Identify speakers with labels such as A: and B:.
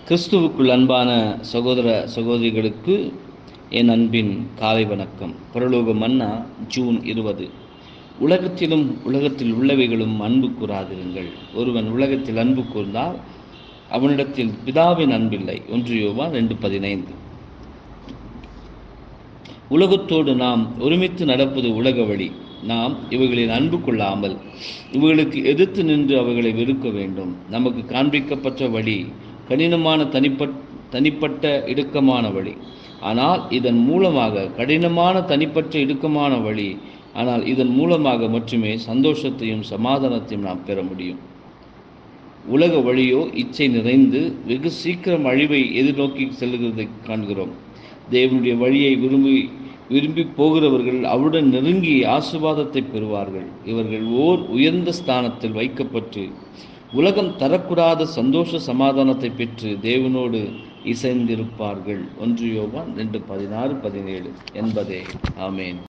A: கிறிஸ்துவுக்குள் அன்பான சகோதர சகோதரிகளுக்கு என் அன்பின் காலை வணக்கம் பரலோக மன்னா ஜூன் இருபது உலகத்திலும் உலகத்தில் உள்ளவைகளும் அன்பு கூறாதிருங்கள் ஒருவன் உலகத்தில் அன்பு கூர்ந்தால் அவனிடத்தில் பிதாவின் அன்பில்லை ஒன்று யோவா ரெண்டு பதினைந்து உலகத்தோடு நாம் ஒருமித்து நடப்பது உலக வழி நாம் இவைகளில் அன்பு கொள்ளாமல் இவைகளுக்கு எதிர்த்து நின்று அவைகளை வெறுக்க வேண்டும் நமக்கு காண்பிக்கப்பட்ட வழி கடினமான தனிப்பட் தனிப்பட்ட இடுக்கமான வழி ஆனால் இதன் மூலமாக கடினமான தனிப்பட்ட இடுக்கமான வழி ஆனால் இதன் மூலமாக மட்டுமே சந்தோஷத்தையும் சமாதானத்தையும் நாம் பெற முடியும் உலக வழியோ இச்சை நிறைந்து வெகு சீக்கிரம் அழிவை எதிர்நோக்கி செல்கிறதை காண்கிறோம் தேவனுடைய வழியை விரும்பி விரும்பி போகிறவர்கள் அவருடன் நெருங்கி ஆசுவாதத்தை பெறுவார்கள் இவர்கள் ஓர் உயர்ந்த ஸ்தானத்தில் வைக்கப்பட்டு உலகம் தரக்கூடாத சந்தோஷ சமாதானத்தை பெற்று தேவனோடு இசைந்திருப்பார்கள் ஒன்று யோவான் ரெண்டு பதினாறு பதினேழு என்பதே ஆமேன்